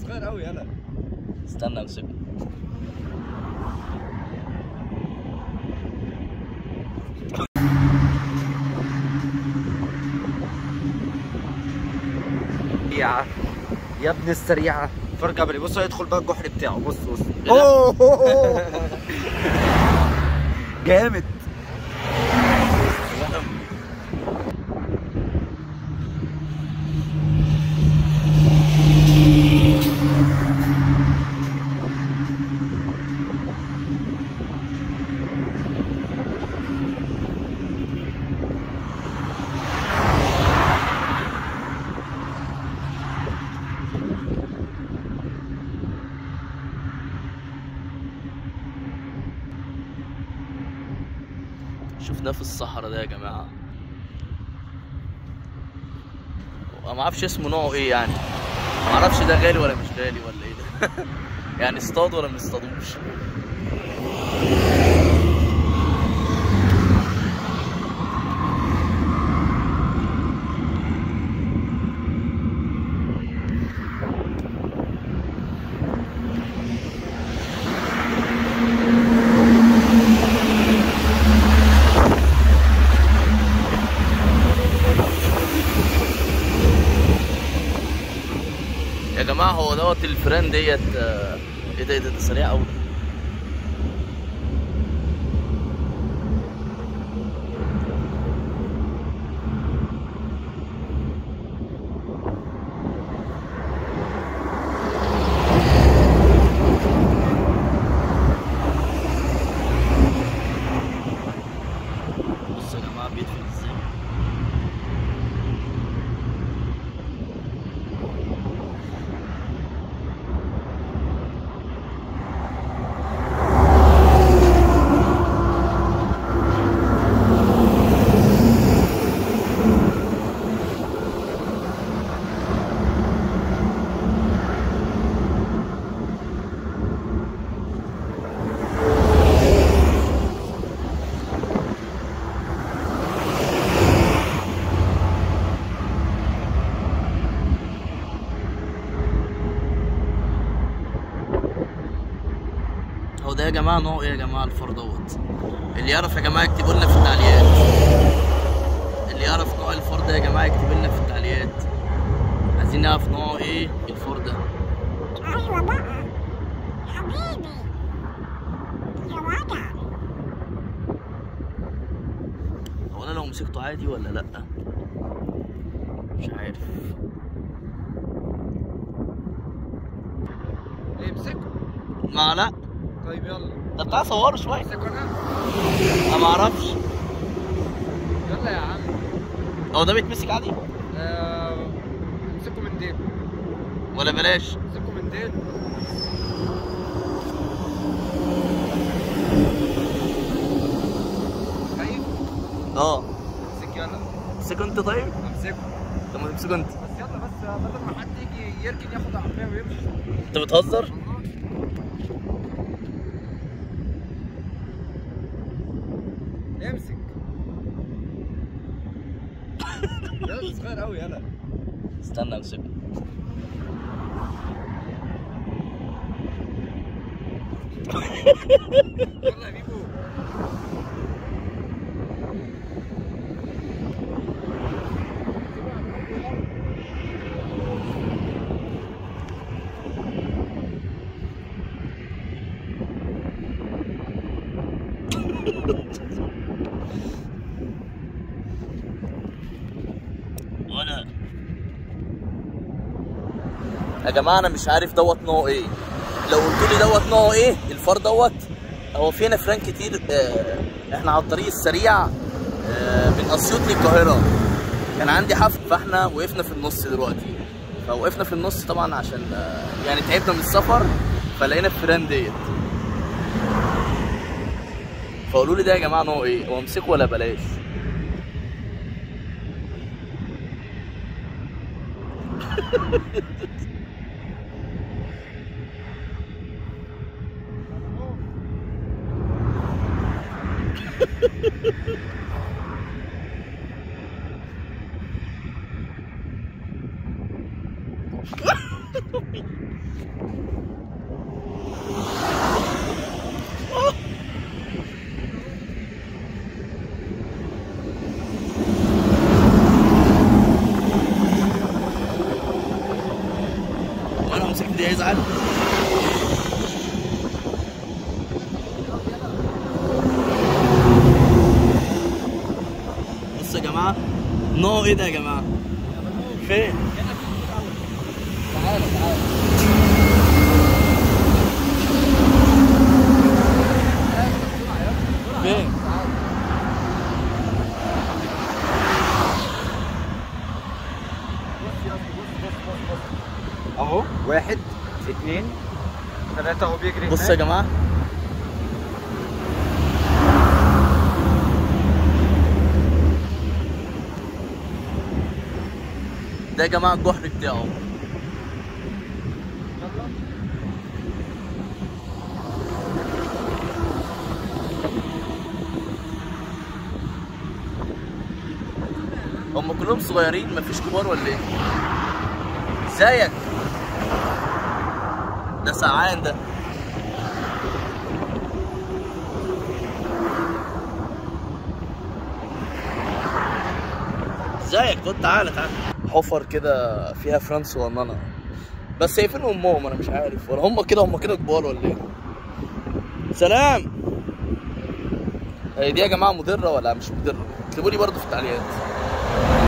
صغير قوي يلا استنى امسكه سريعة يا ابن السريعة فرج قبلي بص هيدخل بقى الجحر بتاعه بص بص ده؟ اوه جامد شفناه في الصحراء ده يا جماعة ما اعرفش اسمه نوعه ايه يعني ما اعرفش ده غالي ولا مش غالي ولا ايه ده يعني اصطاد ولا ما اصطادوش يا جماعة هو دوت الفران ديت آه، ايه ده ايه ده ده سريع قوي بصوا يا جماعة بيدخل ازاي هو ده يا جماعه نوع ايه يا جماعه الفار دوت اللي يعرف يا جماعه يكتبوا لنا في التعليقات اللي يعرف نوع الفار ده يا جماعه يكتب لنا في التعليقات عايزين نعرف نوعه ايه الفار ده ايوه بقى حبيبي يا وجع هو انا لو مسكته عادي ولا لا مش عارف ايه امسكه ما لا طيب يلا ده بتاع صوره شويه امسكه انا انا ما اعرفش يلا يا عم هو ده بيتمسك عادي آه، امسكه من ديل ولا بلاش امسكه من ديل خايف اه امسك يلا امسكه انت طيب امسكه طب ما تمسكه انت بس يلا بس بدل ما حد يجي يركن ياخد العربيه ويمشي انت بتهزر امسك يلا صغير قوي يلا استنى امسكه يلا يا بيبو وانا يا جماعه انا مش عارف دوت نوعه ايه لو قلت لي دوت نوعه ايه الفار دوت هو فينا فران كتير آه احنا على الطريق السريع آه من اسيوط للقاهره كان عندي حفل فاحنا وقفنا في النص دلوقتي فوقفنا في النص طبعا عشان آه يعني تعبنا من السفر فلقينا الفران ديت فقولوا لي ده يا جماعه نوعه ايه هو امسكه ولا بلاش وانا مسكت دي هيزعل بصوا يا جماعه نو ايه ده يا جماعه فين تعالى تعالى فين اهو واحد اثنين ثلاثة اهو بيجري بصوا يا هناك. جماعه ده يا جماعه الجحر بتاعه هم كلهم صغيرين مفيش كبار ولا ايه؟ ازيك؟ ده سعان ده ازيك خد تعالى تعالى حفر كده فيها فرنس ومانا بس هي فين امهم انا مش عارف ولا هم كده هم كده كبار ولا ايه سلام هي دي يا جماعه مضره ولا مش مضره اكتبوا لي برضه في التعليقات